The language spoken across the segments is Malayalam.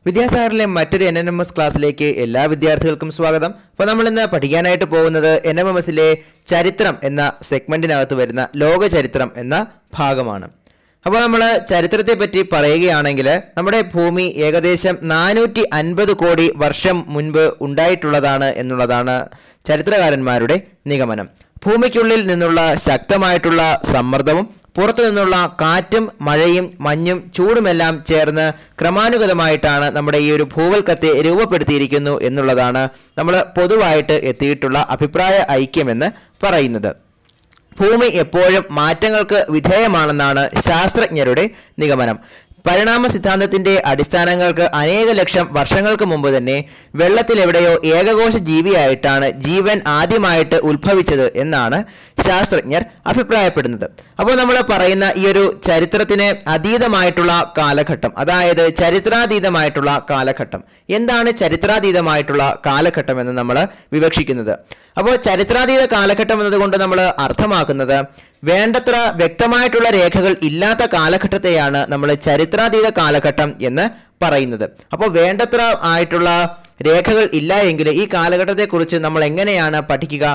വിദ്യാസാഗറിലെ മറ്റൊരു എൻ എൻ എം എസ് ക്ലാസ്സിലേക്ക് എല്ലാ വിദ്യാർത്ഥികൾക്കും സ്വാഗതം അപ്പോൾ നമ്മൾ ഇന്ന് പഠിക്കാനായിട്ട് പോകുന്നത് എൻ എം എം എസിലെ ചരിത്രം എന്ന സെഗ്മെന്റിനകത്ത് വരുന്ന ലോക ചരിത്രം എന്ന ഭാഗമാണ് അപ്പോൾ നമ്മൾ ചരിത്രത്തെ പറ്റി പറയുകയാണെങ്കിൽ നമ്മുടെ ഭൂമി ഏകദേശം നാനൂറ്റി അൻപത് കോടി വർഷം മുൻപ് ഉണ്ടായിട്ടുള്ളതാണ് എന്നുള്ളതാണ് ചരിത്രകാരന്മാരുടെ നിഗമനം ഭൂമിക്കുള്ളിൽ നിന്നുള്ള ശക്തമായിട്ടുള്ള സമ്മർദ്ദവും പുറത്തു നിന്നുള്ള കാറ്റും മഴയും മഞ്ഞും ചൂടുമെല്ലാം ചേർന്ന് ക്രമാനുഗതമായിട്ടാണ് നമ്മുടെ ഈ ഒരു ഭൂവൽക്കത്തെ രൂപപ്പെടുത്തിയിരിക്കുന്നു എന്നുള്ളതാണ് നമ്മൾ പൊതുവായിട്ട് എത്തിയിട്ടുള്ള അഭിപ്രായ ഐക്യമെന്ന് പറയുന്നത് ഭൂമി എപ്പോഴും മാറ്റങ്ങൾക്ക് വിധേയമാണെന്നാണ് ശാസ്ത്രജ്ഞരുടെ നിഗമനം പരിണാമ സിദ്ധാന്തത്തിന്റെ അടിസ്ഥാനങ്ങൾക്ക് അനേക ലക്ഷം വർഷങ്ങൾക്ക് മുമ്പ് തന്നെ വെള്ളത്തിലെവിടെയോ ഏകകോശ ജീവിയായിട്ടാണ് ജീവൻ ആദ്യമായിട്ട് ഉത്ഭവിച്ചത് എന്നാണ് ശാസ്ത്രജ്ഞർ അഭിപ്രായപ്പെടുന്നത് അപ്പോൾ നമ്മൾ പറയുന്ന ഈ ഒരു ചരിത്രത്തിന് അതീതമായിട്ടുള്ള കാലഘട്ടം അതായത് ചരിത്രാതീതമായിട്ടുള്ള കാലഘട്ടം എന്താണ് ചരിത്രാതീതമായിട്ടുള്ള കാലഘട്ടം എന്ന് നമ്മൾ വിവക്ഷിക്കുന്നത് അപ്പോൾ ചരിത്രാതീത കാലഘട്ടം എന്നതുകൊണ്ട് നമ്മൾ അർത്ഥമാക്കുന്നത് വേണ്ടത്ര വ്യക്തമായിട്ടുള്ള രേഖകൾ ഇല്ലാത്ത കാലഘട്ടത്തെയാണ് നമ്മൾ ചരിത്രാതീത കാലഘട്ടം എന്ന് പറയുന്നത് അപ്പോൾ വേണ്ടത്ര ആയിട്ടുള്ള രേഖകൾ ഇല്ല എങ്കിൽ ഈ കാലഘട്ടത്തെക്കുറിച്ച് നമ്മൾ എങ്ങനെയാണ് പഠിക്കുക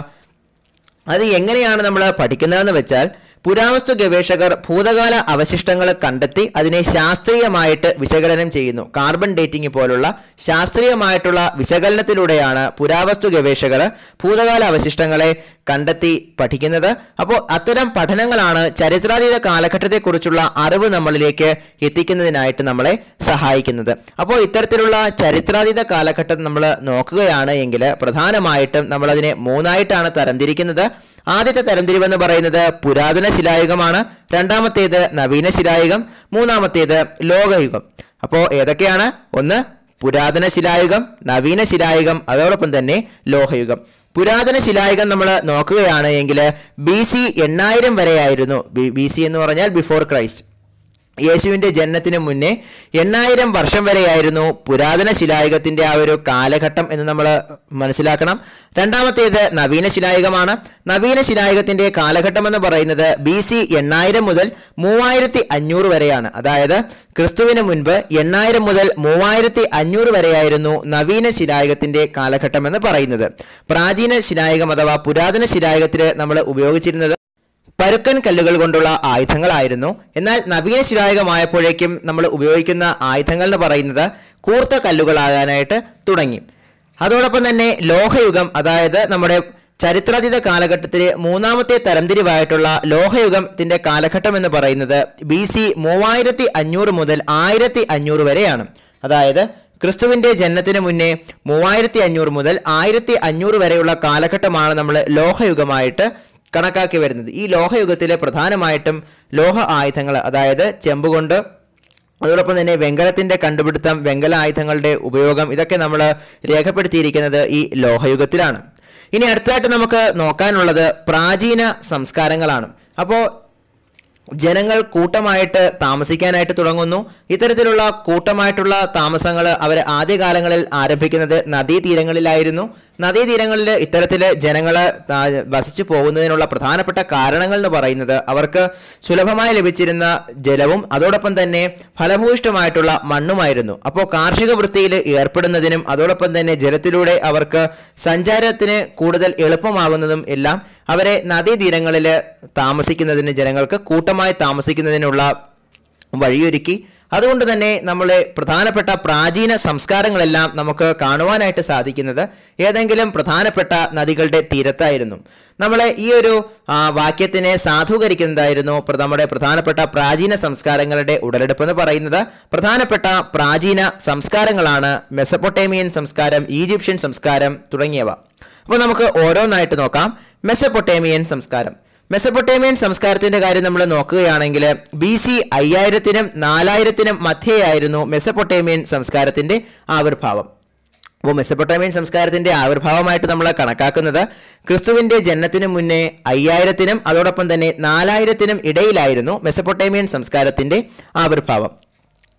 അത് എങ്ങനെയാണ് നമ്മൾ പഠിക്കുന്നതെന്ന് വെച്ചാൽ പുരാവസ്തു ഗവേഷകർ ഭൂതകാല അവശിഷ്ടങ്ങൾ കണ്ടെത്തി അതിനെ ശാസ്ത്രീയമായിട്ട് വിശകലനം ചെയ്യുന്നു കാർബൺ ഡേറ്റിംഗ് പോലുള്ള ശാസ്ത്രീയമായിട്ടുള്ള വിശകലനത്തിലൂടെയാണ് പുരാവസ്തു ഗവേഷകർ ഭൂതകാല അവശിഷ്ടങ്ങളെ കണ്ടെത്തി പഠിക്കുന്നത് അപ്പോൾ അത്തരം പഠനങ്ങളാണ് ചരിത്രാതീത കാലഘട്ടത്തെക്കുറിച്ചുള്ള അറിവ് നമ്മളിലേക്ക് എത്തിക്കുന്നതിനായിട്ട് നമ്മളെ സഹായിക്കുന്നത് അപ്പോൾ ഇത്തരത്തിലുള്ള ചരിത്രാതീത കാലഘട്ടം നമ്മൾ നോക്കുകയാണ് എങ്കിൽ പ്രധാനമായിട്ടും നമ്മളതിനെ മൂന്നായിട്ടാണ് തരംതിരിക്കുന്നത് ആദ്യത്തെ തരംതിരിവെന്ന് പറയുന്നത് പുരാതന ശിലായുഗമാണ് രണ്ടാമത്തേത് നവീന ശിലായുഗം മൂന്നാമത്തേത് ലോകയുഗം അപ്പോൾ ഏതൊക്കെയാണ് ഒന്ന് പുരാതന ശിലായുഗം നവീന ശിലായുഗം അതോടൊപ്പം തന്നെ ലോഹയുഗം പുരാതന ശിലായുഗം നമ്മൾ നോക്കുകയാണ് എങ്കിൽ ബി സി എണ്ണായിരം വരെയായിരുന്നു ബി സി എന്ന് പറഞ്ഞാൽ ബിഫോർ ക്രൈസ്റ്റ് യേശുവിൻ്റെ ജനനത്തിന് മുന്നേ എണ്ണായിരം വർഷം വരെയായിരുന്നു പുരാതന ശിലായുഗത്തിൻ്റെ ആ ഒരു കാലഘട്ടം എന്ന് നമ്മൾ മനസ്സിലാക്കണം രണ്ടാമത്തേത് നവീന ശിലായുഗമാണ് നവീന ശിലായുഗത്തിൻ്റെ കാലഘട്ടം എന്ന് പറയുന്നത് ബി സി എണ്ണായിരം മുതൽ മൂവായിരത്തി അഞ്ഞൂറ് വരെയാണ് അതായത് ക്രിസ്തുവിന് മുൻപ് എണ്ണായിരം മുതൽ മൂവായിരത്തി അഞ്ഞൂറ് വരെയായിരുന്നു നവീന ശിലായുഗത്തിൻ്റെ കാലഘട്ടം എന്ന് പറയുന്നത് പ്രാചീന ശിലായുഗം അഥവാ പുരാതന ശിലായുഗത്തിൽ നമ്മൾ ഉപയോഗിച്ചിരുന്നത് പരുക്കൻ കല്ലുകൾ കൊണ്ടുള്ള ആയുധങ്ങളായിരുന്നു എന്നാൽ നവീന ശിലായുഗമായപ്പോഴേക്കും നമ്മൾ ഉപയോഗിക്കുന്ന ആയുധങ്ങൾ എന്ന് പറയുന്നത് കൂർത്ത കല്ലുകളാകാനായിട്ട് തുടങ്ങി അതോടൊപ്പം തന്നെ ലോഹയുഗം അതായത് നമ്മുടെ ചരിത്രാതീത കാലഘട്ടത്തിലെ മൂന്നാമത്തെ തരംതിരിവായിട്ടുള്ള ലോഹയുഗത്തിന്റെ കാലഘട്ടം എന്ന് പറയുന്നത് ബി സി മൂവായിരത്തി അഞ്ഞൂറ് മുതൽ ആയിരത്തി അഞ്ഞൂറ് വരെയാണ് അതായത് ക്രിസ്തുവിന്റെ ജനനത്തിന് മുന്നേ മൂവായിരത്തി അഞ്ഞൂറ് മുതൽ ആയിരത്തി അഞ്ഞൂറ് വരെയുള്ള കാലഘട്ടമാണ് നമ്മൾ ലോഹയുഗമായിട്ട് കണക്കാക്കി വരുന്നത് ഈ ലോഹയുഗത്തിൽ പ്രധാനമായിട്ടും ലോഹ ആയുധങ്ങൾ അതായത് ചെമ്പുകൊണ്ട് അതോടൊപ്പം തന്നെ വെങ്കലത്തിൻ്റെ കണ്ടുപിടുത്തം വെങ്കല ആയുധങ്ങളുടെ ഉപയോഗം ഇതൊക്കെ നമ്മൾ രേഖപ്പെടുത്തിയിരിക്കുന്നത് ഈ ലോഹയുഗത്തിലാണ് ഇനി അടുത്തതായിട്ട് നമുക്ക് നോക്കാനുള്ളത് പ്രാചീന സംസ്കാരങ്ങളാണ് അപ്പോൾ ജനങ്ങൾ കൂട്ടമായിട്ട് താമസിക്കാനായിട്ട് തുടങ്ങുന്നു ഇത്തരത്തിലുള്ള കൂട്ടമായിട്ടുള്ള താമസങ്ങൾ അവർ ആദ്യകാലങ്ങളിൽ ആരംഭിക്കുന്നത് നദീതീരങ്ങളിലായിരുന്നു നദീതീരങ്ങളിൽ ഇത്തരത്തിൽ ജനങ്ങൾ വസിച്ചു പോകുന്നതിനുള്ള പ്രധാനപ്പെട്ട കാരണങ്ങൾ എന്ന് പറയുന്നത് അവർക്ക് സുലഭമായി ലഭിച്ചിരുന്ന ജലവും അതോടൊപ്പം തന്നെ ഫലഭൂയിഷ്ടമായിട്ടുള്ള മണ്ണുമായിരുന്നു അപ്പോൾ കാർഷിക വൃത്തിയിൽ ഏർപ്പെടുന്നതിനും അതോടൊപ്പം തന്നെ ജലത്തിലൂടെ അവർക്ക് സഞ്ചാരത്തിന് കൂടുതൽ എളുപ്പമാകുന്നതും എല്ലാം അവരെ നദീതീരങ്ങളിൽ താമസിക്കുന്നതിന് ജനങ്ങൾക്ക് കൂട്ടമായി താമസിക്കുന്നതിനുള്ള വഴിയൊരുക്കി അതുകൊണ്ട് തന്നെ നമ്മളെ പ്രധാനപ്പെട്ട പ്രാചീന സംസ്കാരങ്ങളെല്ലാം നമുക്ക് കാണുവാനായിട്ട് സാധിക്കുന്നത് ഏതെങ്കിലും പ്രധാനപ്പെട്ട നദികളുടെ തീരത്തായിരുന്നു നമ്മളെ ഈ ഒരു ആ, വാക്യത്തിനെ സാധൂകരിക്കുന്നതായിരുന്നു പ്ര- നമ്മുടെ പ്രധാനപ്പെട്ട പ്രാചീന സംസ്കാരങ്ങളുടെ ഉടലെടുപ്പ് എന്ന് പറയുന്നത് പ്രധാനപ്പെട്ട പ്രാചീന സംസ്കാരങ്ങളാണ് മെസപ്പൊട്ടേമിയൻ സംസ്കാരം ഈജിപ്ഷ്യൻ സംസ്കാരം തുടങ്ങിയവ അപ്പോൾ നമുക്ക് ഓരോന്നായിട്ട് നോക്കാം മെസപ്പൊട്ടേമിയൻ സംസ്കാരം മെസപ്പൊട്ടേമിയൻ സംസ്കാരത്തിന്റെ കാര്യം നമ്മൾ നോക്കുകയാണെങ്കിൽ ബി സി അയ്യായിരത്തിനും നാലായിരത്തിനും മധ്യയായിരുന്നു മെസപ്പൊട്ടേമിയൻ സംസ്കാരത്തിന്റെ ആവിർഭാവം അപ്പോൾ മെസ്സപ്പൊട്ടേമിയൻ സംസ്കാരത്തിന്റെ ആവിർഭാവമായിട്ട് നമ്മൾ കണക്കാക്കുന്നത് ക്രിസ്തുവിന്റെ ജനനത്തിന് മുന്നേ അയ്യായിരത്തിനും അതോടൊപ്പം തന്നെ നാലായിരത്തിനും ഇടയിലായിരുന്നു മെസ്സപ്പൊട്ടേമിയൻ സംസ്കാരത്തിന്റെ ആവിർഭാവം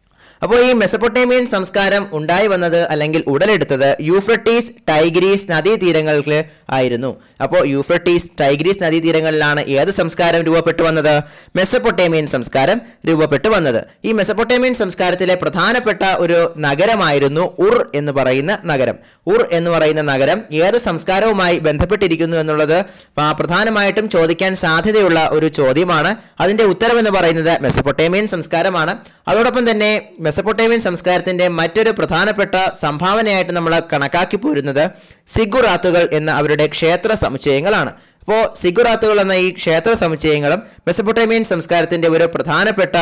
അപ്പോൾ ഈ മെസപ്പൊട്ടേമിയൻ സംസ്കാരം ഉണ്ടായി വന്നത് അല്ലെങ്കിൽ ഉടലെടുത്തത് യൂഫ്രട്ടീസ് ടൈഗ്രീസ് നദീതീരങ്ങൾക്ക് ആയിരുന്നു അപ്പോൾ യൂഫ്രട്ടീസ് ടൈഗ്രീസ് നദീതീരങ്ങളിലാണ് ഏത് സംസ്കാരം രൂപപ്പെട്ടു വന്നത് മെസപ്പൊട്ടേമിയൻ സംസ്കാരം രൂപപ്പെട്ടു വന്നത് ഈ മെസപ്പൊട്ടേമിയൻ സംസ്കാരത്തിലെ പ്രധാനപ്പെട്ട ഒരു നഗരമായിരുന്നു ഉർ എന്ന് പറയുന്ന നഗരം ഉർ എന്ന് പറയുന്ന നഗരം ഏത് സംസ്കാരവുമായി ബന്ധപ്പെട്ടിരിക്കുന്നു എന്നുള്ളത് ആ, പ്രധാനമായിട്ടും ചോദിക്കാൻ സാധ്യതയുള്ള ഒരു ചോദ്യമാണ് അതിന്റെ ഉത്തരം എന്ന് പറയുന്നത് മെസപ്പൊട്ടേമിയൻ സംസ്കാരമാണ് അതോടൊപ്പം തന്നെ മെസപ്പൊട്ടേമിയൻ സംസ്കാരത്തിന്റെ മറ്റൊരു പ്രധാനപ്പെട്ട സംഭാവനയായിട്ട് നമ്മൾ കണക്കാക്കി പോരുന്നത് സിഗുറാത്തുകൾ എന്ന അവരുടെ ക്ഷേത്ര സമുച്ചയങ്ങളാണ് അപ്പോൾ സിഗുറാത്തുകൾ എന്ന ഈ ക്ഷേത്ര സമുച്ചയങ്ങളും മെസപ്പൊട്ടേമിയൻ സംസ്കാരത്തിന്റെ ഒരു പ്രധാനപ്പെട്ട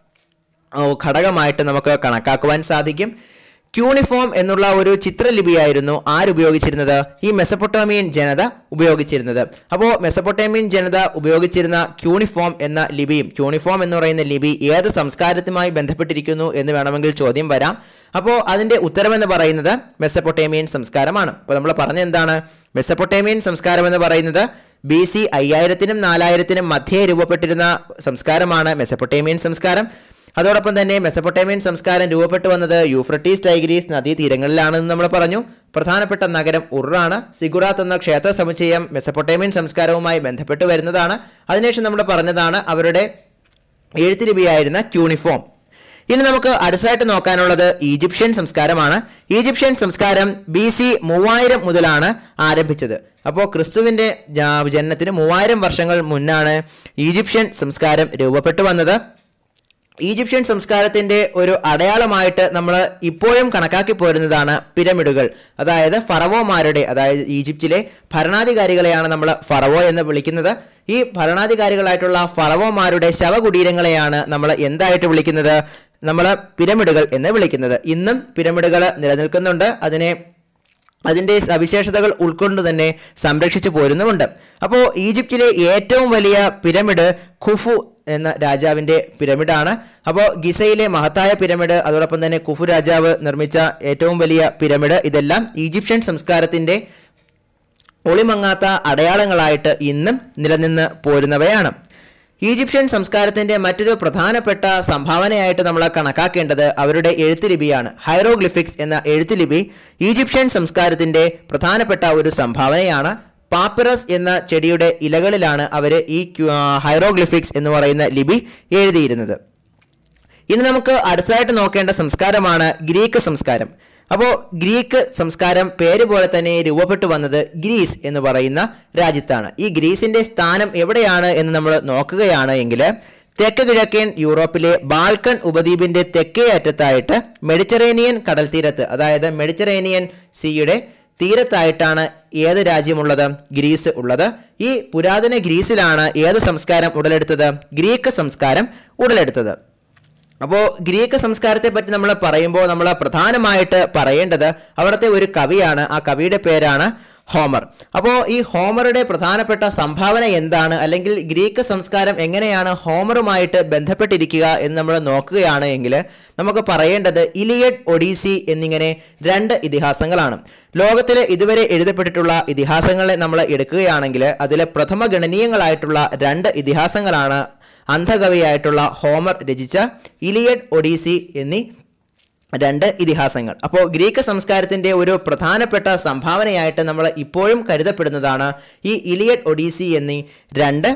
ഓ, ഘടകമായിട്ട് നമുക്ക് കണക്കാക്കുവാൻ സാധിക്കും ക്യൂണിഫോം എന്നുള്ള ഒരു ചിത്രലിപിയായിരുന്നു ആരുപയോഗിച്ചിരുന്നത് ഈ മെസപ്പൊട്ടേമിയൻ ജനത ഉപയോഗിച്ചിരുന്നത് അപ്പോൾ മെസപ്പൊട്ടേമിയൻ ജനത ഉപയോഗിച്ചിരുന്ന ക്യൂണിഫോം എന്ന ലിപിയും ക്യൂണിഫോം എന്ന് പറയുന്ന ലിപി ഏത് സംസ്കാരത്തുമായി ബന്ധപ്പെട്ടിരിക്കുന്നു എന്ന് വേണമെങ്കിൽ ചോദ്യം വരാം അപ്പോൾ അതിൻ്റെ ഉത്തരമെന്ന് പറയുന്നത് മെസപ്പൊട്ടേമിയൻ സംസ്കാരമാണ് അപ്പോൾ നമ്മൾ പറഞ്ഞ എന്താണ് മെസപ്പൊട്ടേമിയൻ സംസ്കാരം എന്ന് പറയുന്നത് ബി സി അയ്യായിരത്തിനും നാലായിരത്തിനും മധ്യേ രൂപപ്പെട്ടിരുന്ന സംസ്കാരമാണ് മെസപ്പൊട്ടേമിയൻ സംസ്കാരം അതോടൊപ്പം തന്നെ മെസപ്പൊട്ടേമിയൻ സംസ്കാരം രൂപപ്പെട്ടു വന്നത് യൂഫ്രട്ടീസ് ടൈഗ്രീസ് നദീതീരങ്ങളിലാണെന്ന് നമ്മൾ പറഞ്ഞു പ്രധാനപ്പെട്ട നഗരം ഉറാണ് സിഗുറാത്ത് എന്ന ക്ഷേത്ര സമുച്ചയം മെസപ്പൊട്ടേമിയൻ സംസ്കാരവുമായി ബന്ധപ്പെട്ട് വരുന്നതാണ് അതിനുശേഷം നമ്മൾ പറഞ്ഞതാണ് അവരുടെ എഴുത്തുലിപിയായിരുന്ന ക്യൂണിഫോം ഇനി നമുക്ക് അടുത്തതായിട്ട് നോക്കാനുള്ളത് ഈജിപ്ഷ്യൻ സംസ്കാരമാണ് ഈജിപ്ഷ്യൻ സംസ്കാരം ബി സി മൂവായിരം മുതലാണ് ആരംഭിച്ചത് അപ്പോൾ ക്രിസ്തുവിൻ്റെ ജാ- ജനനത്തിന് മൂവായിരം വർഷങ്ങൾ മുന്നാണ് ഈജിപ്ഷ്യൻ സംസ്കാരം രൂപപ്പെട്ടു വന്നത് ഈജിപ്ഷ്യൻ സംസ്കാരത്തിന്റെ ഒരു അടയാളമായിട്ട് നമ്മൾ ഇപ്പോഴും കണക്കാക്കി പോരുന്നതാണ് പിരമിഡുകൾ അതായത് ഫറവോമാരുടെ അതായത് ഈജിപ്തിലെ ഭരണാധികാരികളെയാണ് നമ്മൾ ഫറവോ എന്ന് വിളിക്കുന്നത് ഈ ഭരണാധികാരികളായിട്ടുള്ള ഫറവോമാരുടെ ശവകുടീരങ്ങളെയാണ് നമ്മൾ എന്തായിട്ട് വിളിക്കുന്നത് നമ്മൾ പിരമിഡുകൾ എന്ന് വിളിക്കുന്നത് ഇന്നും പിരമിഡുകൾ നിലനിൽക്കുന്നുണ്ട് അതിനെ അതിൻ്റെ സവിശേഷതകൾ ഉൾക്കൊണ്ട് തന്നെ സംരക്ഷിച്ചു പോരുന്നുമുണ്ട് അപ്പോൾ ഈജിപ്തിലെ ഏറ്റവും വലിയ പിരമിഡ് ഖുഫു എന്ന രാജാവിൻ്റെ പിരമിഡാണ് അപ്പോൾ ഗിസയിലെ മഹത്തായ പിരമിഡ് അതോടൊപ്പം തന്നെ കുഫു രാജാവ് നിർമ്മിച്ച ഏറ്റവും വലിയ പിരമിഡ് ഇതെല്ലാം ഈജിപ്ഷ്യൻ സംസ്കാരത്തിൻ്റെ ഒളിമങ്ങാത്ത അടയാളങ്ങളായിട്ട് ഇന്നും നിലനിന്ന് പോരുന്നവയാണ് ഈജിപ്ഷ്യൻ സംസ്കാരത്തിന്റെ മറ്റൊരു പ്രധാനപ്പെട്ട സംഭാവനയായിട്ട് നമ്മൾ കണക്കാക്കേണ്ടത് അവരുടെ എഴുത്തുലിപിയാണ് ഹൈറോഗ്ലിഫിക്സ് എന്ന എഴുത്തുലിപി ഈജിപ്ഷ്യൻ സംസ്കാരത്തിന്റെ പ്രധാനപ്പെട്ട ഒരു സംഭാവനയാണ് പാപ്പിറസ് എന്ന ചെടിയുടെ ഇലകളിലാണ് അവർ ഈ ക്യു- ആ, ഹൈറോഗ്ലിഫിക്സ് എന്ന് പറയുന്ന ലിപി എഴുതിയിരുന്നത് ഇനി നമുക്ക് അടുത്തതായിട്ട് നോക്കേണ്ട സംസ്കാരമാണ് ഗ്രീക്ക് സംസ്കാരം അപ്പോൾ ഗ്രീക്ക് സംസ്കാരം പേര് പോലെ തന്നെ രൂപപ്പെട്ടു വന്നത് ഗ്രീസ് എന്ന് പറയുന്ന രാജ്യത്താണ് ഈ ഗ്രീസിന്റെ സ്ഥാനം എവിടെയാണ് എന്ന് നമ്മൾ നോക്കുകയാണ് എങ്കിൽ തെക്ക് കിഴക്കൻ യൂറോപ്പിലെ ബാൾക്കൺ ഉപദ്വീപിന്റെ തെക്കേ അറ്റത്തായിട്ട് മെഡിറ്ററേനിയൻ കടൽ തീരത്ത് അതായത് മെഡിറ്ററേനിയൻ സീയുടെ തീരത്തായിട്ടാണ് ഏത് രാജ്യമുള്ളത് ഗ്രീസ് ഉള്ളത് ഈ പുരാതന ഗ്രീസിലാണ് ഏത് സംസ്കാരം ഉടലെടുത്തത് ഗ്രീക്ക് സംസ്കാരം ഉടലെടുത്തത് അപ്പോൾ ഗ്രീക്ക് സംസ്കാരത്തെ പറ്റി നമ്മൾ പറയുമ്പോൾ നമ്മൾ പ്രധാനമായിട്ട് പറയേണ്ടത് അവിടുത്തെ ഒരു കവിയാണ് ആ കവിയുടെ പേരാണ് ഹോമർ അപ്പോൾ ഈ ഹോമറുടെ പ്രധാനപ്പെട്ട സംഭാവന എന്താണ് അല്ലെങ്കിൽ ഗ്രീക്ക് സംസ്കാരം എങ്ങനെയാണ് ഹോമറുമായിട്ട് ബന്ധപ്പെട്ടിരിക്കുക എന്ന് നമ്മൾ നോക്കുകയാണ് എങ്കിൽ നമുക്ക് പറയേണ്ടത് ഇലിയഡ് ഒഡീസി എന്നിങ്ങനെ രണ്ട് ഇതിഹാസങ്ങളാണ് ലോകത്തിൽ ഇതുവരെ എഴുതപ്പെട്ടിട്ടുള്ള ഇതിഹാസങ്ങളെ നമ്മൾ എടുക്കുകയാണെങ്കിൽ അതിലെ പ്രഥമ ഗണനീയങ്ങളായിട്ടുള്ള രണ്ട് ഇതിഹാസങ്ങളാണ് അന്ധകവിയായിട്ടുള്ള ഹോമർ രചിച്ച ഇലിയഡ് ഒഡീസി എന്നീ രണ്ട് ഇതിഹാസങ്ങൾ അപ്പോൾ ഗ്രീക്ക് സംസ്കാരത്തിൻ്റെ ഒരു പ്രധാനപ്പെട്ട സംഭാവനയായിട്ട് നമ്മൾ ഇപ്പോഴും കരുതപ്പെടുന്നതാണ് ഈ ഇലിയഡ് ഒഡീസി എന്നീ രണ്ട്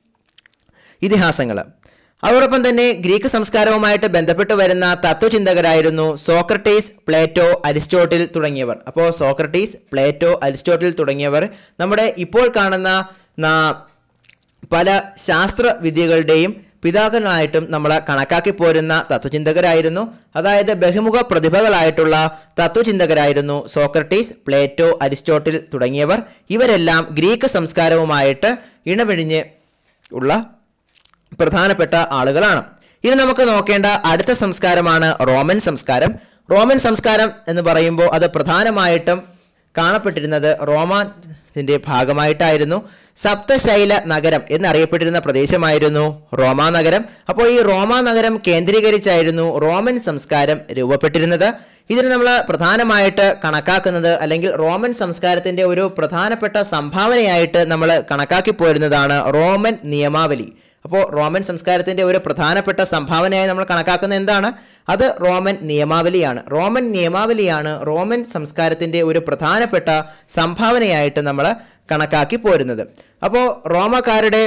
ഇതിഹാസങ്ങൾ അതോടൊപ്പം തന്നെ ഗ്രീക്ക് സംസ്കാരവുമായിട്ട് ബന്ധപ്പെട്ട് വരുന്ന തത്വചിന്തകരായിരുന്നു സോക്രട്ടീസ് പ്ലേറ്റോ അരിസ്റ്റോട്ടിൽ തുടങ്ങിയവർ അപ്പോൾ സോക്രട്ടീസ് പ്ലേറ്റോ അരിസ്റ്റോട്ടിൽ തുടങ്ങിയവർ നമ്മുടെ ഇപ്പോൾ കാണുന്ന നാ- പല ശാസ്ത്ര വിദ്യകളുടെയും പിതാക്കനായിട്ടും നമ്മൾ കണക്കാക്കി പോരുന്ന തത്വചിന്തകരായിരുന്നു അതായത് ബഹുമുഖ പ്രതിഭകളായിട്ടുള്ള തത്വചിന്തകരായിരുന്നു സോക്രട്ടീസ് പ്ലേറ്റോ അരിസ്റ്റോട്ടിൽ തുടങ്ങിയവർ ഇവരെല്ലാം ഗ്രീക്ക് സംസ്കാരവുമായിട്ട് ഇണപിഴിഞ്ഞ് ഉള്ള പ്രധാനപ്പെട്ട ആളുകളാണ് ഇനി നമുക്ക് നോക്കേണ്ട അടുത്ത സംസ്കാരമാണ് റോമൻ സംസ്കാരം റോമൻ സംസ്കാരം എന്ന് പറയുമ്പോൾ അത് പ്രധാനമായിട്ടും കാണപ്പെട്ടിരുന്നത് റോമാന്റെ ഭാഗമായിട്ടായിരുന്നു സപ്തശൈല നഗരം എന്നറിയപ്പെട്ടിരുന്ന പ്രദേശമായിരുന്നു റോമാ നഗരം അപ്പോൾ ഈ റോമാ നഗരം കേന്ദ്രീകരിച്ചായിരുന്നു റോമൻ സംസ്കാരം രൂപപ്പെട്ടിരുന്നത് ഇതിന് നമ്മൾ പ്രധാനമായിട്ട് കണക്കാക്കുന്നത് അല്ലെങ്കിൽ റോമൻ സംസ്കാരത്തിന്റെ ഒരു പ്രധാനപ്പെട്ട സംഭാവനയായിട്ട് നമ്മൾ കണക്കാക്കി പോരുന്നതാണ് റോമൻ നിയമാവലി അപ്പോൾ റോമൻ സംസ്കാരത്തിൻ്റെ ഒരു പ്രധാനപ്പെട്ട സംഭാവനയായി നമ്മൾ കണക്കാക്കുന്ന എന്താണ് അത് റോമൻ നിയമാവലിയാണ് റോമൻ നിയമാവലിയാണ് റോമൻ സംസ്കാരത്തിൻ്റെ ഒരു പ്രധാനപ്പെട്ട സംഭാവനയായിട്ട് നമ്മൾ കണക്കാക്കി പോരുന്നത് അപ്പോൾ റോമക്കാരുടെ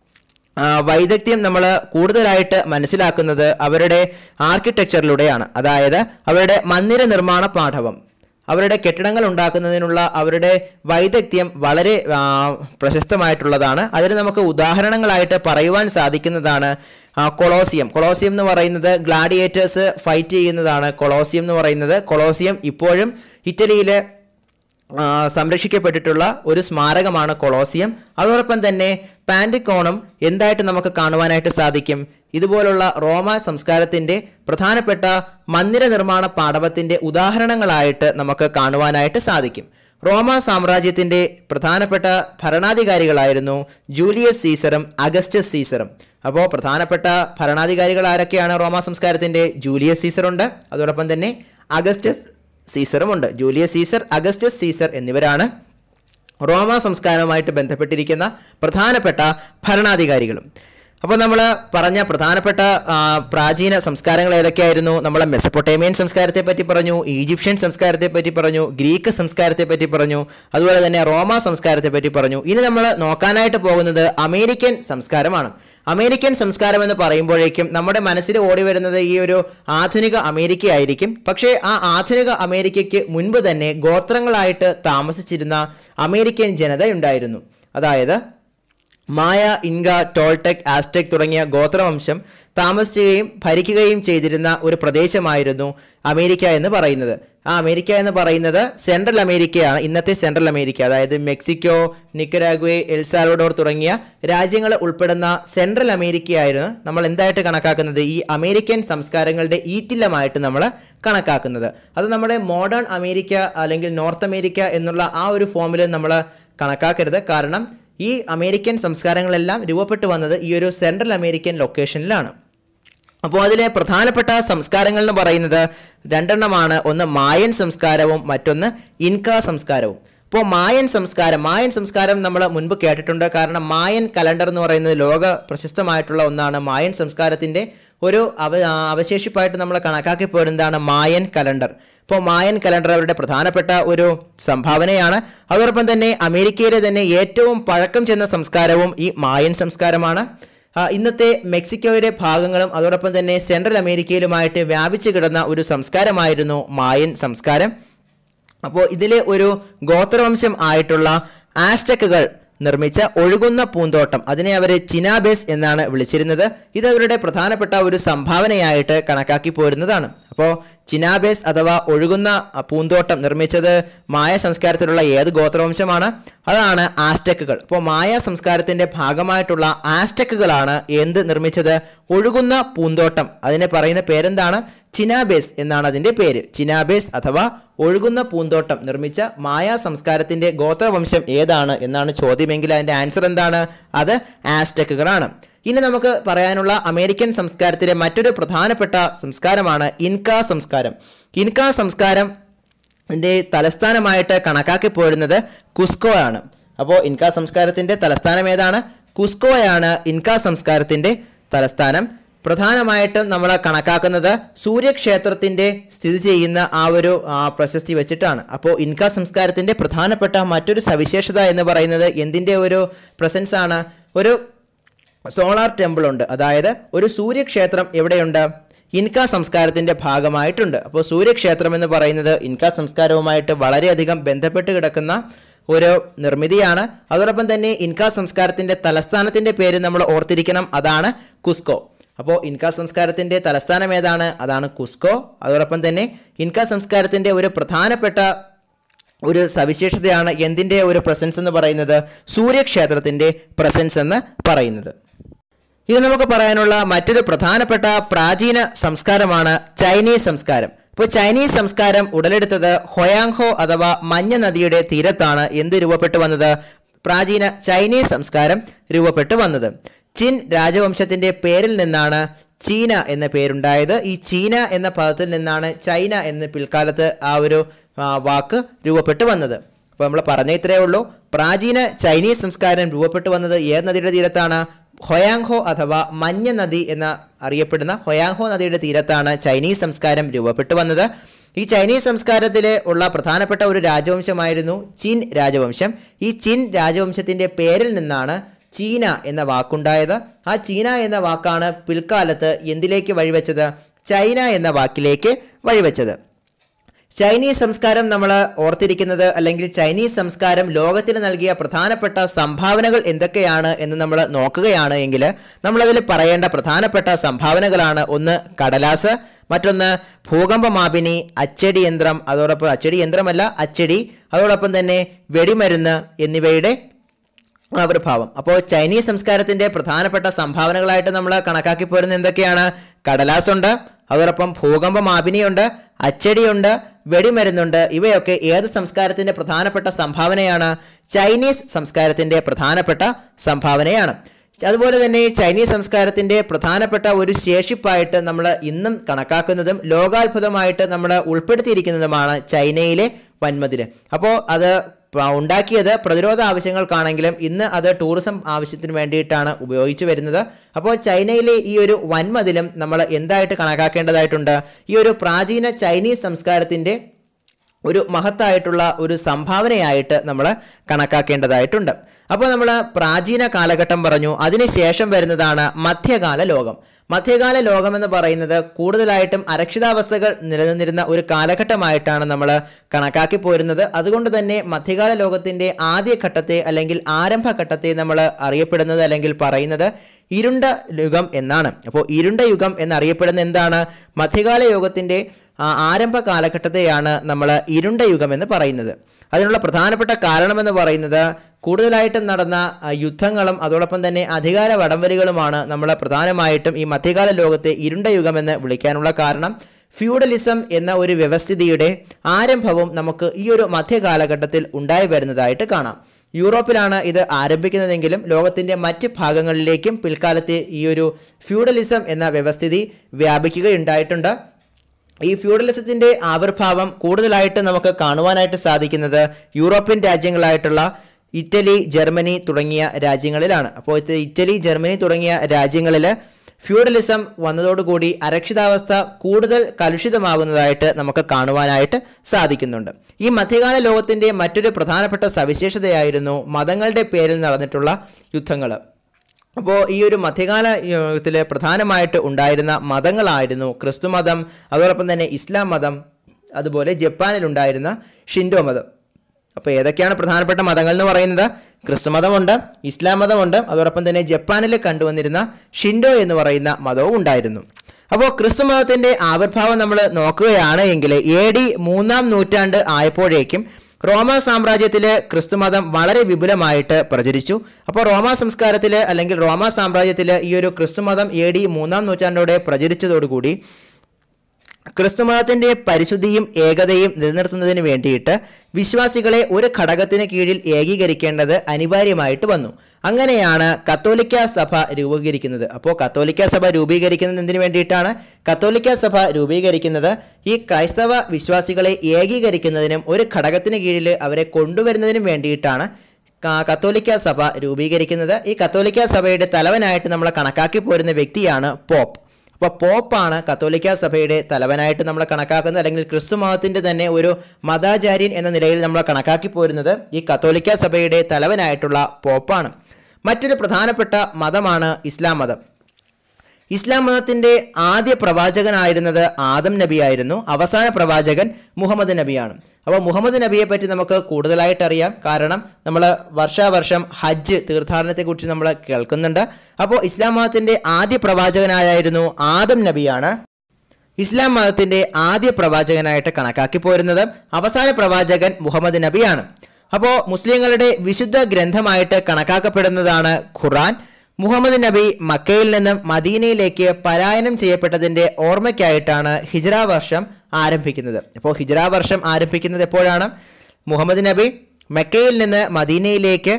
ആ, വൈദഗ്ധ്യം നമ്മൾ കൂടുതലായിട്ട് മനസ്സിലാക്കുന്നത് അവരുടെ ആർക്കിടെക്ചറിലൂടെയാണ് അതായത് അവരുടെ മന്ദിര നിർമ്മാണ പാഠവം അവരുടെ കെട്ടിടങ്ങൾ ഉണ്ടാക്കുന്നതിനുള്ള അവരുടെ വൈദഗ്ധ്യം വളരെ ആ, പ്രശസ്തമായിട്ടുള്ളതാണ് അതിന് നമുക്ക് ഉദാഹരണങ്ങളായിട്ട് പറയുവാൻ സാധിക്കുന്നതാണ് ആ, കൊളോസിയം കൊളോസിയം എന്ന് പറയുന്നത് ഗ്ലാഡിയേറ്റേഴ്സ് ഫൈറ്റ് ചെയ്യുന്നതാണ് കൊളോസിയം എന്ന് പറയുന്നത് കൊളോസിയം ഇപ്പോഴും ഇറ്റലിയിലെ ആ, സംരക്ഷിക്കപ്പെട്ടിട്ടുള്ള ഒരു സ്മാരകമാണ് കൊളോസിയം അതോടൊപ്പം തന്നെ പാൻഡിക്കോണും എന്തായിട്ട് നമുക്ക് കാണുവാനായിട്ട് സാധിക്കും ഇതുപോലുള്ള റോമ സംസ്കാരത്തിൻ്റെ പ്രധാനപ്പെട്ട മന്ദിര നിർമ്മാണ പാടവത്തിൻ്റെ ഉദാഹരണങ്ങളായിട്ട് നമുക്ക് കാണുവാനായിട്ട് സാധിക്കും റോമ സാമ്രാജ്യത്തിൻ്റെ പ്രധാനപ്പെട്ട ഭരണാധികാരികളായിരുന്നു ജൂലിയസ് സീസറും അഗസ്റ്റസ് സീസറും അപ്പോൾ പ്രധാനപ്പെട്ട ഭരണാധികാരികൾ ആരൊക്കെയാണ് റോമ സംസ്കാരത്തിൻ്റെ ജൂലിയസ് സീസറുണ്ട് അതോടൊപ്പം തന്നെ അഗസ്റ്റസ് സീസറുമുണ്ട് ജൂലിയസ് സീസർ അഗസ്റ്റസ് സീസർ എന്നിവരാണ് റോമ സംസ്കാരവുമായിട്ട് ബന്ധപ്പെട്ടിരിക്കുന്ന പ്രധാനപ്പെട്ട ഭരണാധികാരികളും അപ്പോൾ നമ്മൾ പറഞ്ഞ പ്രധാനപ്പെട്ട ആ, പ്രാചീന സംസ്കാരങ്ങൾ ഏതൊക്കെയായിരുന്നു നമ്മൾ മെസ്സപ്പൊട്ടേമിയൻ സംസ്കാരത്തെ പറ്റി പറഞ്ഞു ഈജിപ്ഷ്യൻ സംസ്കാരത്തെ പറ്റി പറഞ്ഞു ഗ്രീക്ക് സംസ്കാരത്തെ പറ്റി പറഞ്ഞു അതുപോലെ തന്നെ റോമ സംസ്കാരത്തെ പറ്റി പറഞ്ഞു ഇനി നമ്മൾ നോക്കാനായിട്ട് പോകുന്നത് അമേരിക്കൻ സംസ്കാരമാണ് അമേരിക്കൻ സംസ്കാരം എന്ന് പറയുമ്പോഴേക്കും നമ്മുടെ മനസ്സിൽ ഓടി വരുന്നത് ഈ ഒരു ആധുനിക അമേരിക്ക ആയിരിക്കും പക്ഷേ ആ ആധുനിക അമേരിക്കയ്ക്ക് മുൻപ് തന്നെ ഗോത്രങ്ങളായിട്ട് താമസിച്ചിരുന്ന അമേരിക്കൻ ജനതയുണ്ടായിരുന്നു അതായത് മായ ഇൻക ടോൾടെക് ആസ്റ്റെക് തുടങ്ങിയ ഗോത്രവംശം താമസിക്കുകയും ഭരിക്കുകയും ചെയ്തിരുന്ന ഒരു പ്രദേശമായിരുന്നു അമേരിക്ക എന്ന് പറയുന്നത് ആ അമേരിക്ക എന്ന് പറയുന്നത് സെൻട്രൽ അമേരിക്കയാണ് ഇന്നത്തെ സെൻട്രൽ അമേരിക്ക അതായത് മെക്സിക്കോ നിക്കരാഗ്വേ എൽസാൽവഡോർ തുടങ്ങിയ രാജ്യങ്ങൾ ഉൾപ്പെടുന്ന സെൻട്രൽ അമേരിക്കയായിരുന്നു നമ്മൾ എന്തായിട്ട് കണക്കാക്കുന്നത് ഈ അമേരിക്കൻ സംസ്കാരങ്ങളുടെ ഈറ്റില്ലമായിട്ട് നമ്മൾ കണക്കാക്കുന്നത് അത് നമ്മുടെ മോഡേൺ അമേരിക്ക അല്ലെങ്കിൽ നോർത്ത് അമേരിക്ക എന്നുള്ള ആ ഒരു ഫോമിൽ നമ്മൾ കണക്കാക്കരുത് കാരണം ഈ അമേരിക്കൻ സംസ്കാരങ്ങളെല്ലാം രൂപപ്പെട്ടു വന്നത് ഈ ഒരു സെൻട്രൽ അമേരിക്കൻ ലൊക്കേഷനിലാണ് അപ്പോൾ അതിലെ പ്രധാനപ്പെട്ട സംസ്കാരങ്ങൾ എന്ന് പറയുന്നത് രണ്ടെണ്ണമാണ് ഒന്ന് മായൻ സംസ്കാരവും മറ്റൊന്ന് ഇൻക സംസ്കാരവും അപ്പോൾ മായൻ സംസ്കാരം മായൻ സംസ്കാരം നമ്മൾ മുൻപ് കേട്ടിട്ടുണ്ട് കാരണം മായൻ കലണ്ടർ എന്ന് പറയുന്നത് ലോക പ്രശസ്തമായിട്ടുള്ള ഒന്നാണ് മായൻ സംസ്കാരത്തിൻ്റെ ഒരു അവ ആ, അവശേഷിപ്പായിട്ട് നമ്മൾ കണക്കാക്കി പോരുന്നതാണ് മായൻ കലണ്ടർ ഇപ്പോൾ മായൻ കലണ്ടർ അവരുടെ പ്രധാനപ്പെട്ട ഒരു സംഭാവനയാണ് അതോടൊപ്പം തന്നെ അമേരിക്കയിലെ തന്നെ ഏറ്റവും പഴക്കം ചെന്ന സംസ്കാരവും ഈ മായൻ സംസ്കാരമാണ് ആ, ഇന്നത്തെ മെക്സിക്കോയുടെ ഭാഗങ്ങളും അതോടൊപ്പം തന്നെ സെൻട്രൽ അമേരിക്കയിലുമായിട്ട് വ്യാപിച്ചു കിടന്ന ഒരു സംസ്കാരമായിരുന്നു മായൻ സംസ്കാരം അപ്പോൾ ഇതിലെ ഒരു ഗോത്രവംശം ആയിട്ടുള്ള ആസ്റ്റക്കുകൾ നിർമ്മിച്ച ഒഴുകുന്ന പൂന്തോട്ടം അതിനെ അവർ ചിനാബേസ് എന്നാണ് വിളിച്ചിരുന്നത് ഇത് അവരുടെ പ്രധാനപ്പെട്ട ഒരു സംഭാവനയായിട്ട് കണക്കാക്കി പോരുന്നതാണ് അപ്പോൾ ചിനാബേസ് അഥവാ ഒഴുകുന്ന അ, പൂന്തോട്ടം നിർമ്മിച്ചത് മായ സംസ്കാരത്തിലുള്ള ഏത് ഗോത്രവംശമാണ് അതാണ് ആസ്റ്റക്കുകൾ അപ്പോൾ മായ സംസ്കാരത്തിൻ്റെ ഭാഗമായിട്ടുള്ള ആസ്റ്റക്കുകളാണ് എന്ത് നിർമ്മിച്ചത് ഒഴുകുന്ന പൂന്തോട്ടം അതിനെ പറയുന്ന പേരെന്താണ് ചിനാബേസ് എന്നാണ് അതിൻ്റെ പേര് ചിനാബേസ് അഥവാ ഒഴുകുന്ന പൂന്തോട്ടം നിർമ്മിച്ച മായ സംസ്കാരത്തിൻ്റെ ഗോത്രവംശം ഏതാണ് എന്നാണ് ചോദ്യമെങ്കിൽ അതിൻ്റെ ആൻസർ എന്താണ് അത് ആസ്റ്റക്കുകളാണ് ഇനി നമുക്ക് പറയാനുള്ള അമേരിക്കൻ സംസ്കാരത്തിലെ മറ്റൊരു പ്രധാനപ്പെട്ട സംസ്കാരമാണ് ഇൻക സംസ്കാരം ഇൻക സംസ്കാരം ഇതിൻ്റെ തലസ്ഥാനമായിട്ട് കണക്കാക്കി പോരുന്നത് കുസ്കോ ആണ് അപ്പോൾ ഇൻക സംസ്കാരത്തിൻ്റെ തലസ്ഥാനം ഏതാണ് കുസ്കോയാണ് ഇൻക സംസ്കാരത്തിൻ്റെ തലസ്ഥാനം പ്രധാനമായിട്ടും നമ്മൾ കണക്കാക്കുന്നത് സൂര്യക്ഷേത്രത്തിൻ്റെ സ്ഥിതി ചെയ്യുന്ന ആ ഒരു ആ, പ്രശസ്തി വെച്ചിട്ടാണ് അപ്പോൾ ഇൻക സംസ്കാരത്തിൻ്റെ പ്രധാനപ്പെട്ട മറ്റൊരു സവിശേഷത എന്ന് പറയുന്നത് എന്തിൻ്റെ ഒരു പ്രസൻസ് ആണ് ഒരു സോളാർ ടെമ്പിൾ ഉണ്ട് അതായത് ഒരു സൂര്യക്ഷേത്രം എവിടെയുണ്ട് ഇൻക സംസ്കാരത്തിൻ്റെ ഭാഗമായിട്ടുണ്ട് അപ്പോൾ സൂര്യക്ഷേത്രം എന്ന് പറയുന്നത് ഇൻക സംസ്കാരവുമായിട്ട് വളരെയധികം ബന്ധപ്പെട്ട് കിടക്കുന്ന ഒരു നിർമ്മിതിയാണ് അതോടൊപ്പം തന്നെ ഇൻക സംസ്കാരത്തിൻ്റെ തലസ്ഥാനത്തിൻ്റെ പേര് നമ്മൾ ഓർത്തിരിക്കണം അതാണ് കുസ്കോ അപ്പോൾ ഇൻക സംസ്കാരത്തിൻ്റെ തലസ്ഥാനം ഏതാണ് അതാണ് കുസ്കോ അതോടൊപ്പം തന്നെ ഇൻക സംസ്കാരത്തിൻ്റെ ഒരു പ്രധാനപ്പെട്ട ഒരു സവിശേഷതയാണ് എന്തിൻ്റെ ഒരു പ്രസൻസ് എന്ന് പറയുന്നത് സൂര്യക്ഷേത്രത്തിൻ്റെ പ്രസൻസ് എന്ന് പറയുന്നത് ഇത് നമുക്ക് പറയാനുള്ള മറ്റൊരു പ്രധാനപ്പെട്ട പ്രാചീന സംസ്കാരമാണ് ചൈനീസ് സംസ്കാരം ഇപ്പോൾ ചൈനീസ് സംസ്കാരം ഉടലെടുത്തത് ഹൊയാങ്ഹോ അഥവാ മഞ്ഞ നദിയുടെ തീരത്താണ് എന്ത് രൂപപ്പെട്ടു വന്നത് പ്രാചീന ചൈനീസ് സംസ്കാരം രൂപപ്പെട്ടു വന്നത് ചിൻ രാജവംശത്തിൻ്റെ പേരിൽ നിന്നാണ് ചീന എന്ന പേരുണ്ടായത് ഈ ചീന എന്ന പദത്തിൽ നിന്നാണ് ചൈന എന്ന് പിൽക്കാലത്ത് ആ ഒരു ആ, വാക്ക് രൂപപ്പെട്ടു വന്നത് അപ്പോൾ നമ്മൾ പറഞ്ഞ ഇത്രയേ ഉള്ളൂ പ്രാചീന ചൈനീസ് സംസ്കാരം രൂപപ്പെട്ടു വന്നത് ഏത് നദിയുടെ തീരത്താണ് ഹൊയാങ്ഹോ അഥവാ മഞ്ഞ നദി എന്ന അറിയപ്പെടുന്ന ഹൊയാങ്ഹോ നദിയുടെ തീരത്താണ് ചൈനീസ് സംസ്കാരം രൂപപ്പെട്ടു വന്നത് ഈ ചൈനീസ് സംസ്കാരത്തിൽ ഉള്ള പ്രധാനപ്പെട്ട ഒരു രാജവംശമായിരുന്നു ചിൻ രാജവംശം ഈ ചിൻ രാജവംശത്തിൻ്റെ പേരിൽ നിന്നാണ് ചീന എന്ന വാക്കുണ്ടായത് ആ ചീന എന്ന വാക്കാണ് പിൽക്കാലത്ത് എന്തിലേക്ക് വഴിവെച്ചത് ചൈന എന്ന വാക്കിലേക്ക് വഴിവെച്ചത് ചൈനീസ് സംസ്കാരം നമ്മൾ ഓർത്തിരിക്കുന്നത് അല്ലെങ്കിൽ ചൈനീസ് സംസ്കാരം ലോകത്തിന് നൽകിയ പ്രധാനപ്പെട്ട സംഭാവനകൾ എന്തൊക്കെയാണ് എന്ന് നമ്മൾ നോക്കുകയാണ് എങ്കിൽ നമ്മളതിൽ പറയേണ്ട പ്രധാനപ്പെട്ട സംഭാവനകളാണ് ഒന്ന് കടലാസ് മറ്റൊന്ന് ഭൂകമ്പമാപിനി അച്ചടി യന്ത്രം അതോടൊപ്പം അച്ചടി യന്ത്രമല്ല അച്ചടി അതോടൊപ്പം തന്നെ വെടിമരുന്ന് എന്നിവയുടെ ആവിർഭാവം അപ്പോൾ ചൈനീസ് സംസ്കാരത്തിൻ്റെ പ്രധാനപ്പെട്ട സംഭാവനകളായിട്ട് നമ്മൾ കണക്കാക്കി പോരുന്ന എന്തൊക്കെയാണ് കടലാസുണ്ട് അതോടൊപ്പം ഭൂകമ്പമാപിനിയുണ്ട് അച്ചടിയുണ്ട് വെടിമരുന്നുണ്ട് ഇവയൊക്കെ ഏത് സംസ്കാരത്തിൻ്റെ പ്രധാനപ്പെട്ട സംഭാവനയാണ് ചൈനീസ് സംസ്കാരത്തിൻ്റെ പ്രധാനപ്പെട്ട സംഭാവനയാണ് അതുപോലെ തന്നെ ചൈനീസ് സംസ്കാരത്തിൻ്റെ പ്രധാനപ്പെട്ട ഒരു ശേഷിപ്പായിട്ട് നമ്മൾ ഇന്നും കണക്കാക്കുന്നതും ലോകാത്ഭുതമായിട്ട് നമ്മൾ ഉൾപ്പെടുത്തിയിരിക്കുന്നതുമാണ് ചൈനയിലെ വൻമതിൽ അപ്പോൾ അത് പ- ഉണ്ടാക്കിയത് പ്രതിരോധ ആവശ്യങ്ങൾക്കാണെങ്കിലും ഇന്ന് അത് ടൂറിസം ആവശ്യത്തിന് വേണ്ടിയിട്ടാണ് ഉപയോഗിച്ചു വരുന്നത് അപ്പോൾ ചൈനയിലെ ഈ ഒരു വൻമതിലും നമ്മൾ എന്തായിട്ട് കണക്കാക്കേണ്ടതായിട്ടുണ്ട് ഈ ഒരു പ്രാചീന ചൈനീസ് സംസ്കാരത്തിൻ്റെ ഒരു മഹത്തായിട്ടുള്ള ഒരു സംഭാവനയായിട്ട് നമ്മൾ കണക്കാക്കേണ്ടതായിട്ടുണ്ട് അപ്പോൾ നമ്മൾ പ്രാചീന കാലഘട്ടം പറഞ്ഞു അതിനുശേഷം വരുന്നതാണ് മധ്യകാല ലോകം മധ്യകാല ലോകം എന്ന് പറയുന്നത് കൂടുതലായിട്ടും അരക്ഷിതാവസ്ഥകൾ നിലനിന്നിരുന്ന ഒരു കാലഘട്ടമായിട്ടാണ് നമ്മൾ കണക്കാക്കി പോരുന്നത് അതുകൊണ്ട് തന്നെ മധ്യകാല ലോകത്തിൻ്റെ ആദ്യഘട്ടത്തെ അല്ലെങ്കിൽ ആരംഭഘട്ടത്തെ നമ്മൾ അറിയപ്പെടുന്നത് അല്ലെങ്കിൽ പറയുന്നത് ഇരുണ്ട യുഗം എന്നാണ് അപ്പോൾ ഇരുണ്ട യുഗം എന്നറിയപ്പെടുന്ന എന്താണ് മധ്യകാല യുഗത്തിൻ്റെ ആ, ആരംഭ കാലഘട്ടത്തെയാണ് നമ്മൾ ഇരുണ്ട യുഗം എന്ന് പറയുന്നത് അതിനുള്ള പ്രധാനപ്പെട്ട കാരണമെന്ന് പറയുന്നത് കൂടുതലായിട്ടും നടന്ന ആ, യുദ്ധങ്ങളും അതോടൊപ്പം തന്നെ അധികാര വടംവലികളുമാണ് നമ്മൾ പ്രധാനമായിട്ടും ഈ മധ്യകാല ലോകത്തെ ഇരുണ്ട യുഗമെന്ന് വിളിക്കാനുള്ള കാരണം ഫ്യൂഡലിസം എന്ന ഒരു വ്യവസ്ഥിതിയുടെ ആരംഭവും നമുക്ക് ഈ ഒരു മധ്യകാലഘട്ടത്തിൽ ഉണ്ടായി വരുന്നതായിട്ട് കാണാം യൂറോപ്പിലാണ് ഇത് ആരംഭിക്കുന്നതെങ്കിലും ലോകത്തിൻ്റെ മറ്റ് ഭാഗങ്ങളിലേക്കും പിൽക്കാലത്ത് ഈ ഒരു ഫ്യൂഡലിസം എന്ന വ്യവസ്ഥിതി വ്യാപിക്കുകയുണ്ടായിട്ടുണ്ട് ഈ ഫ്യൂഡലിസത്തിൻ്റെ ആവിർഭാവം കൂടുതലായിട്ട് നമുക്ക് കാണുവാനായിട്ട് സാധിക്കുന്നത് യൂറോപ്യൻ രാജ്യങ്ങളായിട്ടുള്ള ഇറ്റലി ജർമ്മനി തുടങ്ങിയ രാജ്യങ്ങളിലാണ് അപ്പോൾ ഇത് ഇറ്റലി ജർമ്മനി തുടങ്ങിയ രാജ്യങ്ങളിൽ ഫ്യൂഡലിസം വന്നതോടുകൂടി അരക്ഷിതാവസ്ഥ കൂടുതൽ കലുഷിതമാകുന്നതായിട്ട് നമുക്ക് കാണുവാനായിട്ട് സാധിക്കുന്നുണ്ട് ഈ മധ്യകാല ലോകത്തിൻ്റെ മറ്റൊരു പ്രധാനപ്പെട്ട സവിശേഷതയായിരുന്നു മതങ്ങളുടെ പേരിൽ നടന്നിട്ടുള്ള യുദ്ധങ്ങൾ അപ്പോൾ ഈ ഒരു മധ്യകാല യുഗത്തിൽ പ്രധാനമായിട്ട് ഉണ്ടായിരുന്ന മതങ്ങളായിരുന്നു ക്രിസ്തു മതം അതോടൊപ്പം തന്നെ ഇസ്ലാം മതം അതുപോലെ ജപ്പാനിലുണ്ടായിരുന്ന ഷിൻഡോ മതം അപ്പോൾ ഏതൊക്കെയാണ് പ്രധാനപ്പെട്ട മതങ്ങൾ എന്ന് പറയുന്നത് ക്രിസ്തു മതമുണ്ട് ഇസ്ലാം മതമുണ്ട് അതോടൊപ്പം തന്നെ ജപ്പാനിൽ കണ്ടുവന്നിരുന്ന ഷിൻഡോ എന്ന് പറയുന്ന മതവും ഉണ്ടായിരുന്നു അപ്പോൾ ക്രിസ്തു മതത്തിൻ്റെ ആവിർഭാവം നമ്മൾ നോക്കുകയാണ് എങ്കിൽ എ ഡി മൂന്നാം നൂറ്റാണ്ട് ആയപ്പോഴേക്കും റോമ സാമ്രാജ്യത്തിൽ ക്രിസ്തുമതം വളരെ വിപുലമായിട്ട് പ്രചരിച്ചു അപ്പോൾ റോമ സംസ്കാരത്തിൽ അല്ലെങ്കിൽ റോമ സാമ്രാജ്യത്തിൽ ഈ ഒരു ക്രിസ്തുമതം എ ഡി മൂന്നാം നൂറ്റാണ്ടോടെ പ്രചരിച്ചതോടുകൂടി ക്രിസ്തുമതത്തിൻ്റെ പരിശുദ്ധിയും ഏകതയും നിലനിർത്തുന്നതിന് വേണ്ടിയിട്ട് വിശ്വാസികളെ ഒരു ഘടകത്തിന് കീഴിൽ ഏകീകരിക്കേണ്ടത് അനിവാര്യമായിട്ട് വന്നു അങ്ങനെയാണ് കത്തോലിക്ക സഭ രൂപീകരിക്കുന്നത് അപ്പോൾ കത്തോലിക്ക സഭ രൂപീകരിക്കുന്നത് എന്തിനു വേണ്ടിയിട്ടാണ് കത്തോലിക്ക സഭ രൂപീകരിക്കുന്നത് ഈ ക്രൈസ്തവ വിശ്വാസികളെ ഏകീകരിക്കുന്നതിനും ഒരു ഘടകത്തിന് കീഴിൽ അവരെ കൊണ്ടുവരുന്നതിനും വേണ്ടിയിട്ടാണ് ക- കത്തോലിക്ക സഭ രൂപീകരിക്കുന്നത് ഈ കത്തോലിക്ക സഭയുടെ തലവനായിട്ട് നമ്മൾ കണക്കാക്കി പോരുന്ന വ്യക്തിയാണ് പോപ്പ് അപ്പോൾ പോപ്പാണ് കത്തോലിക്ക സഭയുടെ തലവനായിട്ട് നമ്മൾ കണക്കാക്കുന്നത് അല്ലെങ്കിൽ ക്രിസ്തു മതത്തിൻ്റെ തന്നെ ഒരു മതാചാര്യൻ എന്ന നിലയിൽ നമ്മൾ കണക്കാക്കി പോരുന്നത് ഈ കത്തോലിക്ക സഭയുടെ തലവനായിട്ടുള്ള പോപ്പാണ് മറ്റൊരു പ്രധാനപ്പെട്ട മതമാണ് ഇസ്ലാം മതം ഇസ്ലാം മതത്തിൻ്റെ ആദ്യ പ്രവാചകനായിരുന്നത് ആദം നബിയായിരുന്നു അവസാന പ്രവാചകൻ മുഹമ്മദ് നബിയാണ് അപ്പോൾ മുഹമ്മദ് നബിയെ പറ്റി നമുക്ക് കൂടുതലായിട്ട് അറിയാം കാരണം നമ്മൾ വർഷാവർഷം ഹജ്ജ് തീർത്ഥാടനത്തെക്കുറിച്ച് നമ്മൾ കേൾക്കുന്നുണ്ട് അപ്പോൾ ഇസ്ലാം മതത്തിൻ്റെ ആദ്യ പ്രവാചകനായിരുന്നു ആദം നബിയാണ് ഇസ്ലാം മതത്തിൻ്റെ ആദ്യ പ്രവാചകനായിട്ട് കണക്കാക്കി പോരുന്നത് അവസാന പ്രവാചകൻ മുഹമ്മദ് നബിയാണ് അപ്പോൾ മുസ്ലിങ്ങളുടെ വിശുദ്ധ ഗ്രന്ഥമായിട്ട് കണക്കാക്കപ്പെടുന്നതാണ് ഖുറാൻ മുഹമ്മദ് നബി മക്കയിൽ നിന്നും മദീനയിലേക്ക് പലായനം ചെയ്യപ്പെട്ടതിൻ്റെ ഓർമ്മയ്ക്കായിട്ടാണ് ഹിജ്ര വർഷം ആരംഭിക്കുന്നത് അപ്പോൾ ഹിജ്ര വർഷം ആരംഭിക്കുന്നത് എപ്പോഴാണ് മുഹമ്മദ് നബി മക്കയിൽ നിന്ന് മദീനയിലേക്ക്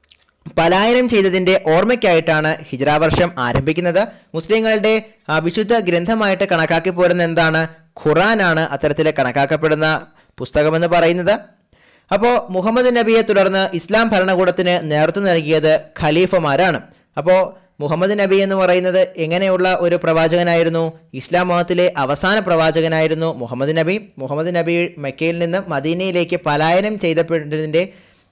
പലായനം ചെയ്തതിൻ്റെ ഓർമ്മയ്ക്കായിട്ടാണ് ഹിജ്ര വർഷം ആരംഭിക്കുന്നത് മുസ്ലിങ്ങളുടെ ആ, വിശുദ്ധ ഗ്രന്ഥമായിട്ട് കണക്കാക്കി പോരുന്ന എന്താണ് ഖുറാനാണ് അത്തരത്തിൽ കണക്കാക്കപ്പെടുന്ന പുസ്തകമെന്ന് പറയുന്നത് അപ്പോൾ മുഹമ്മദ് നബിയെ തുടർന്ന് ഇസ്ലാം ഭരണകൂടത്തിന് നേതൃത്വം നൽകിയത് ഖലീഫമാരാണ് അപ്പോൾ മുഹമ്മദ് നബി എന്ന് പറയുന്നത് എങ്ങനെയുള്ള ഒരു പ്രവാചകനായിരുന്നു ഇസ്ലാം മതത്തിലെ അവസാന പ്രവാചകനായിരുന്നു മുഹമ്മദ് നബി മുഹമ്മദ് നബി മക്കയിൽ നിന്ന് മദീനയിലേക്ക് പലായനം ചെയ്തപ്പെട്ടതിൻ്റെ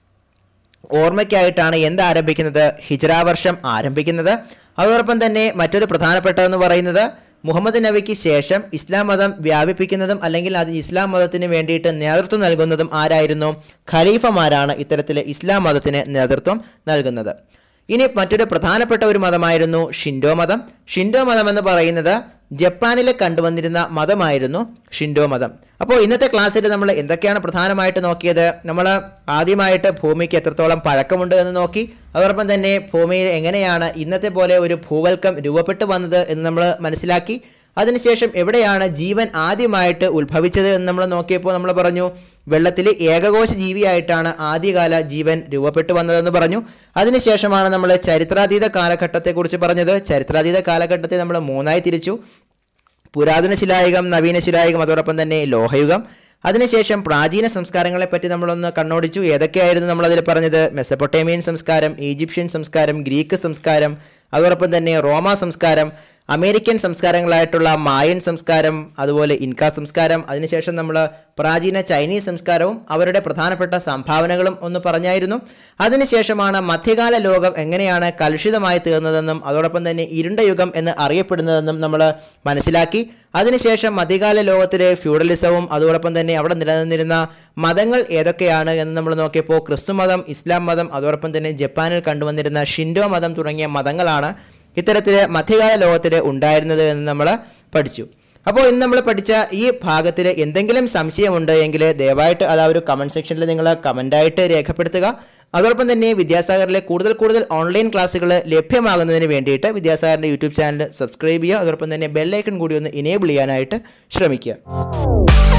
ഓർമ്മയ്ക്കായിട്ടാണ് എന്ത് ആരംഭിക്കുന്നത് ഹിജ്റ വർഷം ആരംഭിക്കുന്നത് അതോടൊപ്പം തന്നെ മറ്റൊരു പ്രധാനപ്പെട്ടതെന്ന് പറയുന്നത് മുഹമ്മദ് നബിക്ക് ശേഷം ഇസ്ലാം മതം വ്യാപിപ്പിക്കുന്നതും അല്ലെങ്കിൽ അത് ഇസ്ലാം മതത്തിന് വേണ്ടിയിട്ട് നേതൃത്വം നൽകുന്നതും ആരായിരുന്നു ഖലീഫമാരാണ് ഇത്തരത്തിൽ ഇസ്ലാം മതത്തിന് നേതൃത്വം നൽകുന്നത് ഇനി മറ്റൊരു പ്രധാനപ്പെട്ട ഒരു മതമായിരുന്നു ഷിൻഡോ മതം ഷിൻഡോ മതം എന്ന് പറയുന്നത് ജപ്പാനിൽ കണ്ടുവന്നിരുന്ന മതമായിരുന്നു ഷിൻഡോ മതം അപ്പോൾ ഇന്നത്തെ ക്ലാസ്സിൽ നമ്മൾ എന്തൊക്കെയാണ് പ്രധാനമായിട്ട് നോക്കിയത് നമ്മൾ ആദ്യമായിട്ട് ഭൂമിക്ക് എത്രത്തോളം പഴക്കമുണ്ട് എന്ന് നോക്കി അതോടൊപ്പം തന്നെ ഭൂമിയിൽ എങ്ങനെയാണ് ഇന്നത്തെ പോലെ ഒരു ഭൂവൽക്കം രൂപപ്പെട്ടു വന്നത് എന്ന് നമ്മൾ മനസ്സിലാക്കി അതിനുശേഷം എവിടെയാണ് ജീവൻ ആദ്യമായിട്ട് ഉത്ഭവിച്ചത് എന്ന് നമ്മൾ നോക്കിയപ്പോൾ നമ്മൾ പറഞ്ഞു വെള്ളത്തിൽ ഏകകോശ ജീവിയായിട്ടാണ് ആദ്യകാല ജീവൻ രൂപപ്പെട്ടു വന്നതെന്ന് പറഞ്ഞു അതിനുശേഷമാണ് നമ്മൾ ചരിത്രാതീത കാലഘട്ടത്തെക്കുറിച്ച് പറഞ്ഞത് ചരിത്രാതീത കാലഘട്ടത്തെ നമ്മൾ മൂന്നായി തിരിച്ചു പുരാതന ശിലായുഗം നവീന ശിലായുഗം അതോടൊപ്പം തന്നെ ലോഹയുഗം അതിനുശേഷം പ്രാചീന സംസ്കാരങ്ങളെപ്പറ്റി നമ്മളൊന്ന് കണ്ണോടിച്ചു ഏതൊക്കെയായിരുന്നു നമ്മളതിൽ പറഞ്ഞത് മെസ്സപ്പൊട്ടേമിയൻ സംസ്കാരം ഈജിപ്ഷ്യൻ സംസ്കാരം ഗ്രീക്ക് സംസ്കാരം അതോടൊപ്പം തന്നെ റോമ സംസ്കാരം അമേരിക്കൻ സംസ്കാരങ്ങളായിട്ടുള്ള മായൻ സംസ്കാരം അതുപോലെ ഇൻക സംസ്കാരം അതിനുശേഷം നമ്മൾ പ്രാചീന ചൈനീസ് സംസ്കാരവും അവരുടെ പ്രധാനപ്പെട്ട സംഭാവനകളും ഒന്ന് പറഞ്ഞായിരുന്നു അതിനുശേഷമാണ് മധ്യകാല ലോകം എങ്ങനെയാണ് കലുഷിതമായി തീർന്നതെന്നും അതോടൊപ്പം തന്നെ ഇരുണ്ട യുഗം എന്ന് അറിയപ്പെടുന്നതെന്നും നമ്മൾ മനസ്സിലാക്കി അതിനുശേഷം മധ്യകാല ലോകത്തിലെ ഫ്യൂഡലിസവും അതോടൊപ്പം തന്നെ അവിടെ നിലനിന്നിരുന്ന മതങ്ങൾ ഏതൊക്കെയാണ് എന്ന് നമ്മൾ നോക്കിയപ്പോൾ ക്രിസ്തു മതം ഇസ്ലാം മതം അതോടൊപ്പം തന്നെ ജപ്പാനിൽ കണ്ടുവന്നിരുന്ന ഷിൻഡോ മതം തുടങ്ങിയ മതങ്ങളാണ് ഇത്തരത്തിൽ മധ്യകാല ലോകത്തിൽ ഉണ്ടായിരുന്നത് എന്ന് നമ്മൾ പഠിച്ചു അപ്പോൾ ഇന്ന് നമ്മൾ പഠിച്ച ഈ ഭാഗത്തിൽ എന്തെങ്കിലും സംശയമുണ്ട് എങ്കിൽ ദയവായിട്ട് അത് ആ ഒരു കമൻറ്റ് സെക്ഷനിൽ നിങ്ങൾ കമൻ്റായിട്ട് രേഖപ്പെടുത്തുക അതോടൊപ്പം തന്നെ വിദ്യാസാഗറിലെ കൂടുതൽ കൂടുതൽ ഓൺലൈൻ ക്ലാസ്സുകൾ ലഭ്യമാകുന്നതിന് വേണ്ടിയിട്ട് വിദ്യാസാഗറിൻ്റെ യൂട്യൂബ് ചാനൽ സബ്സ്ക്രൈബ് ചെയ്യുക അതോടൊപ്പം തന്നെ ബെല്ലൈക്കൺ കൂടി ഒന്ന് ഇനേബിൾ ചെയ്യാനായിട്ട് ശ്രമിക്കുക